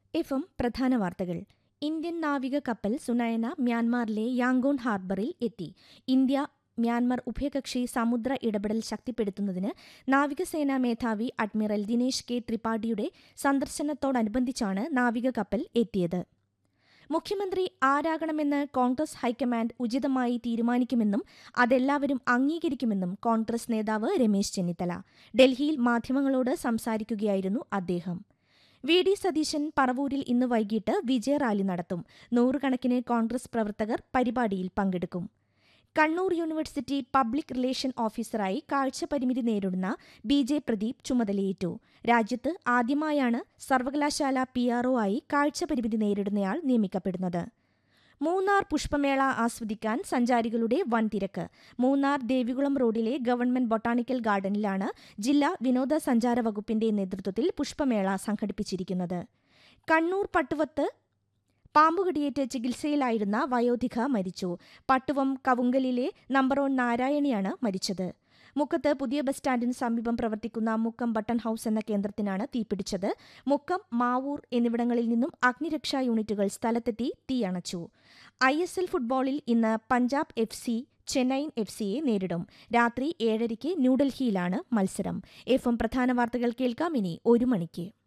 F M പ്രധാന വാർത്തകൾ Indian നാവിക കപ്പൽ സുനയന മ്യാൻമാറിലെ യാങ്കോൺ ഹാർബറിൽ എത്തി ഇന്ത്യ മ്യാൻമർ ഉഭയകക്ഷി സമുദ്ര ഇടപെടൽ ശക്തിപ്പെടുത്തുന്നതിന് നാവികസേനാ മേധാവി അഡ്മിറൽ ദിനേശ് കെ ത്രിപാഠിയുടെ സന്ദർശനത്തോടനുബന്ധിച്ചാണ് നാവിക കപ്പൽ എത്തിയത് മുഖ്യമന്ത്രി ആരാകണമെന്ന് കോൺഗ്രസ് ഹൈക്കമാൻഡ് ഉചിതമായി തീരുമാനിക്കുമെന്നും അതെല്ലാവരും അംഗീകരിക്കുമെന്നും കോൺഗ്രസ് നേതാവ് രമേശ് ചെന്നിത്തല ഡൽഹിയിൽ മാധ്യമങ്ങളോട് സംസാരിക്കുകയായിരുന്നു അദ്ദേഹം വി ഡി സതീശൻ പറവൂരിൽ ഇന്ന് വൈകിട്ട് വിജയ റാലി നടത്തും നൂറുകണക്കിന് കോൺഗ്രസ് പ്രവർത്തകർ പരിപാടിയിൽ പങ്കെടുക്കും കണ്ണൂർ യൂണിവേഴ്സിറ്റി പബ്ലിക് റിലേഷൻ ഓഫീസറായി കാഴ്ചപരിമിതി നേരിടുന്ന ബി ജെ പ്രദീപ് ചുമതലയേറ്റു രാജ്യത്ത് ആദ്യമായാണ് സർവകലാശാല പി ആർഒ ആയി കാഴ്ചപരിമിതി നേരിടുന്നയാൾ നിയമിക്കപ്പെടുന്നത് മൂന്നാർ പുഷ്പമേള ആസ്വദിക്കാൻ സഞ്ചാരികളുടെ വൻ തിരക്ക് മൂന്നാർ ദേവികുളം റോഡിലെ ഗവൺമെന്റ് ബൊട്ടാണിക്കൽ ഗാർഡനിലാണ് ജില്ലാ വിനോദസഞ്ചാര വകുപ്പിന്റെ നേതൃത്വത്തിൽ പുഷ്പമേള സംഘടിപ്പിച്ചിരിക്കുന്നത് കണ്ണൂർ പട്ടുവത്ത് പാമ്പുകടിയേറ്റ് ചികിത്സയിലായിരുന്ന വയോധിക മരിച്ചു പട്ടുവം കവുങ്കലിലെ നമ്പർ വൺ നാരായണിയാണ് മരിച്ചത് മുക്കത്ത് പുതിയ ബസ് സ്റ്റാൻഡിന് സമീപം പ്രവർത്തിക്കുന്ന മുക്കം ബട്ടൺ ഹൌസ് എന്ന കേന്ദ്രത്തിനാണ് തീപിടിച്ചത് മുക്കം മാവൂർ എന്നിവിടങ്ങളിൽ നിന്നും അഗ്നിരക്ഷാ യൂണിറ്റുകൾ സ്ഥലത്തെത്തി തീയണച്ചു ഐ എസ് എൽ ഫുട്ബോളിൽ ഇന്ന് Punjab F C Chennaiyin F സിയെ നേരിടും രാത്രി ഏഴരയ്ക്ക് ന്യൂഡൽഹിയിലാണ് മത്സരം എഫ് എം പ്രധാന വാർത്തകൾ കേൾക്കാം ഇനി ഒരു മണിക്ക്